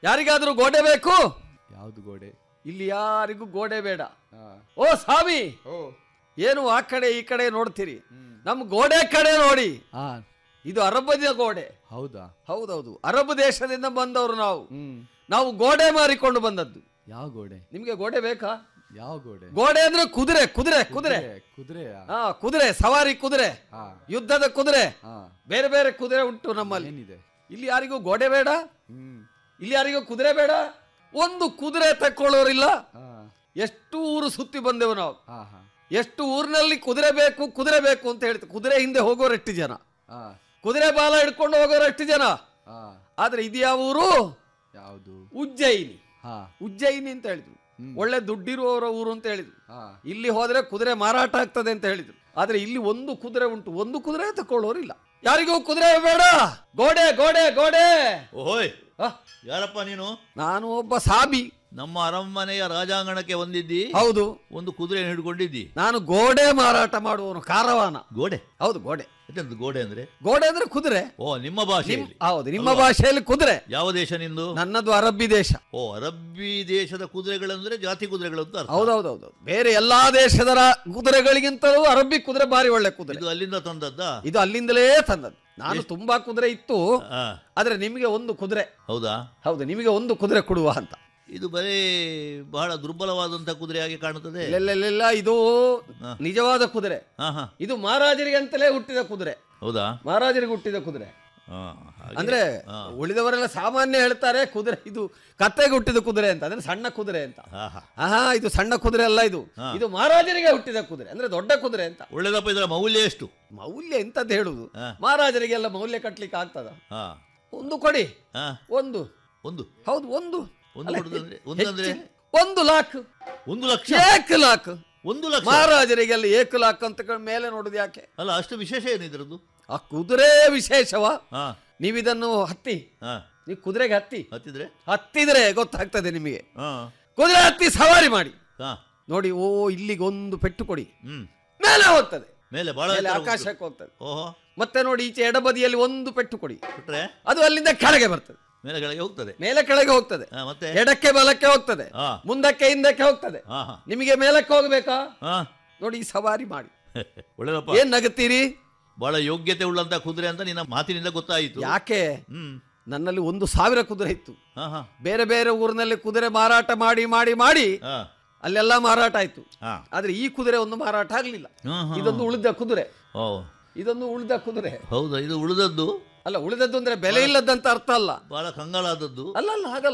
ಯಾರಿಗಾದ್ರೂ ಗೋಡೆ ಬೇಕು ಯಾವ್ದು ಗೋಡೆ ಇಲ್ಲಿ ಯಾರಿಗೂ ಗೋಡೆ ಬೇಡ ಹಾ ಓ ಸ್ವಾಮಿ ಓ ಏನು ಆ ಕಡೆ ಈ ಕಡೆ ನೋಡ್ತೀರಿ ನಮ್ ಗೋಡೆ ಕಡೆ ನೋಡಿ ಹಾ ಇದು ಅರಬ್ಬದ ಗೋಡೆ ಹೌದಾ ಹೌದೌದು ಅರಬ್ ದೇಶದಿಂದ ಬಂದವರು ನಾವು ಹ್ಮ್ ನಾವು ಗೋಡೆ ಮಾರಿಕೊಂಡು ಬಂದದ್ದು ಯಾವ ಗೋಡೆ ನಿಮ್ಗೆ ಗೋಡೆ ಬೇಕಾ ಯಾವ ಗೋಡೆ ಗೋಡೆ ಅಂದ್ರೆ ಕುದುರೆ ಕುದುರೆ ಕುದುರೆ ಕುದುರೆಯಾ ಹಾ ಕುದುರೆ ಸವಾರಿ ಕುದುರೆ ಹಾ ಯುದ್ಧದ ಕುದುರೆ ಹಾ ಬೇರೆ ಬೇರೆ ಕುದುರೆ ಉಂಟು ನಮ್ಮಲ್ಲಿ ಏನಿದೆ ಇಲ್ಲಿ ಯಾರಿಗೂ ಗೋಡೆ ಬೇಡ ಹ್ಮ್ ಇಲ್ಲಿ ಯಾರಿಗೂ ಕುದುರೆ ಬೇಡ ಒಂದು ಕುದುರೆ ತಕ್ಕೊಳ್ಳೋರಿಲ್ಲ ಹಾ ಎಷ್ಟು ಊರು ಸುತ್ತಿ ಬಂದೆವು ನಾವು ಹಾ ಹಾ ಎಷ್ಟು ಊರಿನಲ್ಲಿ ಕುದುರೆ ಬೇಕು ಕುದುರೆ ಬೇಕು ಅಂತ ಹೇಳ್ತೀವಿ ಕುದುರೆ ಹಿಂದೆ ಹೋಗೋರು ಎಷ್ಟು ಜನ ಹಾ ಕುದುರೆ ಬಾಲ ಹಿಡ್ಕೊಂಡು ಹೋಗೋರು ಎಷ್ಟು ಜನ ಹಾ ಆದ್ರೆ ಇದು ಯಾವ ಊರು ಯಾವುದು ಉಜ್ಜಯಿನಿ ಹಾ ಉಜ್ಜಯಿನಿ ಅಂತ ಹೇಳಿದ್ರು ಒಳ್ಳೆ ದುಡ್ಡಿರುವವರ ಊರು ಅಂತ ಹೇಳಿದ್ರು ಹಾ ಇಲ್ಲಿ ಹೋದ್ರೆ ಕುದುರೆ ಮಾರಾಟ ಆಗ್ತದೆ ಅಂತ ಹೇಳಿದ್ರು ಆದ್ರೆ ಇಲ್ಲಿ ಒಂದು ಕುದುರೆ ಉಂಟು ಒಂದು ಕುದುರೆ ತಕೊಳ್ಳೋರಿಲ್ಲ ಯಾರಿಗೂ ಕುದುರೆ ಬೇಡ ಗೋಡೆ ಗೋಡೆ ಗೋಡೆ ಓಯ್ ಆ, ಯಾರಪ್ಪ ನೀನು ನಾನು ಒಬ್ಬ ಸಾಬಿ ನಮ್ಮ ಅರಮನೆಯ ರಾಜಾಂಗಣಕ್ಕೆ ಬಂದಿದ್ದಿ ಹೌದು ಒಂದು ಕುದುರೆ ಹಿಡ್ಕೊಂಡಿದ್ದಿ ನಾನು ಗೋಡೆ ಮಾರಾಟ ಮಾಡುವವನು ಕಾರವಾನ ಗೋಡೆ ಹೌದು ಗೋಡೆ ಎಂತದ್ದು ಗೋಡೆ ಅಂದ್ರೆ ಗೋಡೆ ಅಂದ್ರೆ ಕುದುರೆ ಓ ನಿಮ್ಮ ಭಾಷೆ ನಿಮ್ ಹೌದು ನಿಮ್ಮ ಭಾಷೆಯಲ್ಲಿ ಕುದುರೆ ಯಾವ ದೇಶ ನಿಂದು ನನ್ನದು ಅರಬ್ಬಿ ದೇಶ ಓ ಅರಬ್ಬಿ ದೇಶದ ಕುದುರೆಗಳಂದ್ರೆ ಜಾತಿ ಕುದುರೆಗಳು ಅಂತ ಅರ್ಥ ಹೌದೌದೌದು ಬೇರೆ ಎಲ್ಲಾ ದೇಶದ ರ- ಕುದುರೆಗಳಿಗಿಂತಲೂ ಅರಬ್ಬಿ ಕುದುರೆ ಬಾರಿ ಒಳ್ಳೆ ಕುದುರೆ ಇದು ಅಲ್ಲಿಂದ ತಂದದ್ದಾ ಇದು ಅಲ್ಲಿಂದಲೇ ತಂದದ್ದು ನಾನು ತುಂಬಾ ಕುದುರೆ ಇತ್ತು ಆ, ಆದ್ರೆ ನಿಮಗೆ ಒಂದು ಕುದುರೆ ಹೌದಾ ಹೌದು ನಿಮಗೆ ಒಂದು ಕುದುರೆ ಕೊಡುವ ಅಂತ ಇದು ಬರೀ ಬಹಳ ದುರ್ಬಲವಾದಂತ ಕುದುರೆ ಆಗಿ ಕಾಣುತ್ತದೆ ಇಲ್ಲ ಇದು ಹಾ. ನಿಜವಾದ ಕುದುರೆ ಹಾ ಹಾ ಇದು ಮಹಾರಾಜರಿಗೆ ಅಂತಲೇ ಹುಟ್ಟಿದ ಕುದುರೆ ಹೌದಾ ಮಹಾರಾಜರಿಗೆ ಹುಟ್ಟಿದ ಕುದುರೆ ಹಾ, ಹಾಗೆ. ಅಂದ್ರೆ ಹಾ. ಉಳಿದವರೆಲ್ಲ ಸಾಮಾನ್ಯ ಹೇಳ್ತಾರೆ ಕುದುರೆ ಇದು ಕತ್ತೆಗೆ ಹುಟ್ಟಿದ ಕುದುರೆ ಅಂತ ಅಂದ್ರೆ ಸಣ್ಣ ಕುದುರೆ ಅಂತ ಹಾ, ಹಾ. ಆಹಾ ಇದು ಸಣ್ಣ ಕುದುರೆ ಅಲ್ಲ ಇದು ಹಾ. ಇದು ಮಹಾರಾಜರಿಗೆ ಹುಟ್ಟಿದ ಕುದುರೆ ಅಂದ್ರೆ ದೊಡ್ಡ ಕುದುರೆ ಅಂತ ಒಳ್ಳೇದಪ್ಪ ಇದರ ಮೌಲ್ಯ ಎಷ್ಟು ಮೌಲ್ಯ ಎಂತದ್ದು ಹೇಳುದು ಹಾ. ಮಹಾರಾಜರಿಗೆಲ್ಲ ಮೌಲ್ಯ ಕಟ್ಲಿಕ್ಕೆ ಆಗ್ತದ ಹಾ ಒಂದು ಕೊಡಿ ಹಾ ಒಂದು ಒಂದು ಹೌದು ಒಂದು ಒಂದು ಅಲ್ಲ, ಕೊಡುದಂದ್ರೆ ಒಂದಂದ್ರೆ ಹೆಚ್ಚಿನ- ಒಂದು ಲಾಕ್ ಒಂದು ಲಕ್ಷ ಏಕ್ ಲಾಕ್ ಒಂದು ಲಕ್ಷ ಮಹಾರಾಜರಿಗೆಲ್ಲ ಏಕ್ ಲಾಕ್ ಅಂತ ಕ- ಮೇಲೆ ನೋಡುದು ಯಾಕೆ ಅಲ್ಲ ಅಷ್ಟು ವಿಶೇಷ ಏನಿದ್ರದ್ದು ಆ ಕುದುರೆ ವಿಶೇಷವ ಹಾ ನೀವಿದನ್ನು ಹತ್ತಿ ಹಾ ನೀವು ಕುದುರೆಗೆ ಹತ್ತಿ ಹತ್ತಿದ್ರೆ ಹತ್ತಿದ್ರೆ ಗೊತ್ತಾಗ್ತದೆ ನಿಮಗೆ ಹಾ ಕುದುರೆ ಹತ್ತಿ ಸವಾರಿ ಮಾಡಿ ಹಾ ನೋಡಿ ಓ ಇಲ್ಲಿಗೆ ಒಂದು ಪೆಟ್ಟು ಕೊಡಿ ಹ್ಮ್ ಮೇಲೆ ಹೋಗ್ತದೆ ಮೇಲೆ ಬಹಳ ಮೇಲೆ ಎತ್ತರ ಉಂಟು. ಆಕಾಶಕ್ಕೆ ಹೋಗ್ತದೆ ಓಹೋ ಮತ್ತೆ ನೋಡಿ ಈಚೆ ಎಡಬದಿಯಲ್ಲಿ ಒಂದು ಪೆಟ್ಟು ಕೊಡಿ ಬಿಟ್ರೆ ಅದು ಅಲ್ಲಿಂದ ಕೆಳಗೆ ಬರ್ತದೆ ಮೇಲೆ ಕೆಳಗೆ ಹೋಗ್ತದೆ ಮೇಲೆ ಕೆಳಗೆ ಹೋಗ್ತದೆ ಹಾ ಮತ್ತೆ ಎಡಕ್ಕೆ ಬಲಕ್ಕೆ ಹೋಗ್ತದೆ ಹಾ ಮುಂದಕ್ಕೆ ಹಿಂದಕ್ಕೆ ಹೋಗ್ತದೆ ಹಾ ಹಾ ನಿಮಗೆ ಮೇಲಕ್ಕೆ ಹೋಗ್ಬೇಕಾ ಹಾ ನೋಡಿ ಈ ಸವಾರಿ ಮಾಡಿ ಒಳ್ಳೆದಪ್ಪ ಏನ್ ನಗುತ್ತೀರಿ ಬಹಳ ಯೋಗ್ಯತೆ ಉಳ್ಳಂತ ಕುದುರೆ ಅಂತ ನಿನ್ನ ಮಾತಿನಿಂದ ಗೊತ್ತಾಯಿತು ಯಾಕೆ ಹ್ಮ್ ನನ್ನಲ್ಲಿ ಒಂದು ಸಾವಿರ ಕುದುರೆ ಇತ್ತು ಹಾ ಹಾ ಬೇರೆ ಬೇರೆ ಊರಿನಲ್ಲಿ ಕುದುರೆ ಮಾರಾಟ ಮಾಡಿ ಮಾಡಿ ಮಾಡಿ ಹಾ ಅಲ್ಲೆಲ್ಲ ಮಾರಾಟ ಆಯ್ತು ಹಾ ಆದ್ರೆ ಈ ಕುದುರೆ ಒಂದು ಮಾರಾಟ ಆಗ್ಲಿಲ್ಲ ಹಾ, ಹಾ. ಇದೊಂದು ಉಳಿದ ಕುದುರೆ ಓ ಇದೊಂದು ಉಳಿದ ಕುದುರೆ ಹೌದಾ ಇದು ಉಳಿದದ್ದು ಅಲ್ಲ ಉಳಿದದ್ದು ಅಂದ್ರೆ ಬೆಲೆ ಇಲ್ಲದಂತ ಅರ್ಥ ಅಲ್ಲ ಬಹಳ ಕಂಗಾಲಾದದ್ದು ಅಲ್ಲ ಅಲ್ಲ ಹಾಗಲ್ಲ